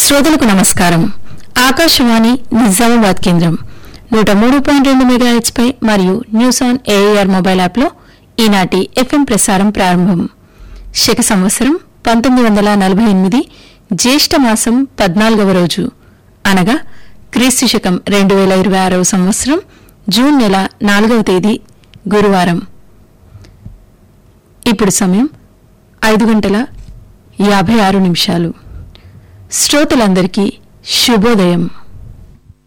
శ్రోతలకు నమస్కారం ఆకాశవాణి నిజామాబాద్ కేంద్రం నూట మూడు పాయింట్ రెండు మెగాహెచ్ పై మరియు న్యూస్ ఆన్ ఏఆర్ మొబైల్ యాప్లో ఈనాటి ఎఫ్ఎం ప్రసారం ప్రారంభం శక సంవత్సరం పంతొమ్మిది వందల నలభై ఎనిమిది జ్యేష్ఠ మాసం పద్నాలుగవ రోజు అనగా క్రీస్తు శకం రెండు వేల ఇరవై ఆరవ సంవత్సరం జూన్ నెల నాలుగవ తేదీ గురువారం ఇప్పుడు సమయం ఐదు గంటల యాభై ఆరు నిమిషాలు శ్రోతలందరికీ శుభోదయం